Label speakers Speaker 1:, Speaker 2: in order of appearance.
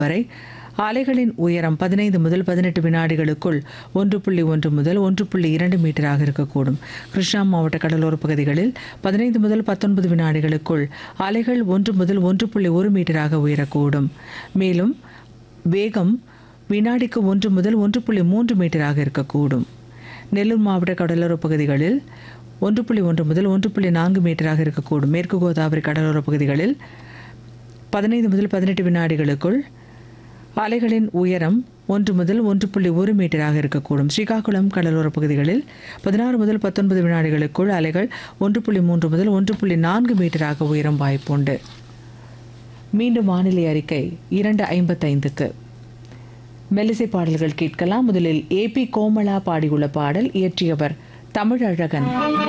Speaker 1: வரை அலைகளின் உயரம் பதினைந்து முதல் பதினெட்டு வினாடிகளுக்குள் ஒன்று புள்ளி ஒன்று முதல் ஒன்று புள்ளி இரண்டு மீட்டராக இருக்கக்கூடும் கிருஷ்ணா மாவட்ட கடலோரப் பகுதிகளில் பதினைந்து முதல் பத்தொன்பது வினாடிகளுக்குள் அலைகள் ஒன்று முதல் ஒன்று புள்ளி ஒரு மீட்டராக உயரக்கூடும் மேலும் வேகம் வினாடிக்கு ஒன்று முதல் ஒன்று புள்ளி மூன்று மீட்டராக இருக்கக்கூடும் நெல்லூர் மாவட்ட கடலோரப் பகுதிகளில் ஒன்று புள்ளி ஒன்று முதல் ஒன்று புள்ளி நான்கு மீட்டராக இருக்கக்கூடும் மேற்கு கோதாவரி கடலோரப் பகுதிகளில் பதினைந்து முதல் பதினெட்டு வினாடிகளுக்குள் அலைகளின் உயரம் ஒன்று முதல் ஒன்று புள்ளி ஒரு மீட்டராக இருக்கக்கூடும் ஸ்ரீகாகுளம் கடலோரப் பகுதிகளில் பதினாறு முதல் பத்தொன்பது வினாடிகளுக்குள் அலைகள் ஒன்று புள்ளி மூன்று முதல் ஒன்று புள்ளி நான்கு மீட்டராக உயரம் வாய்ப்புண்டு மீண்டும் வானிலை அறிக்கை இரண்டு ஐம்பத்தைந்துக்கு மெல்லிசை பாடல்கள் கேட்கலாம் முதலில் ஏபி கோமலா பாடியுள்ள பாடல் இயற்றியவர் தமிழழகன்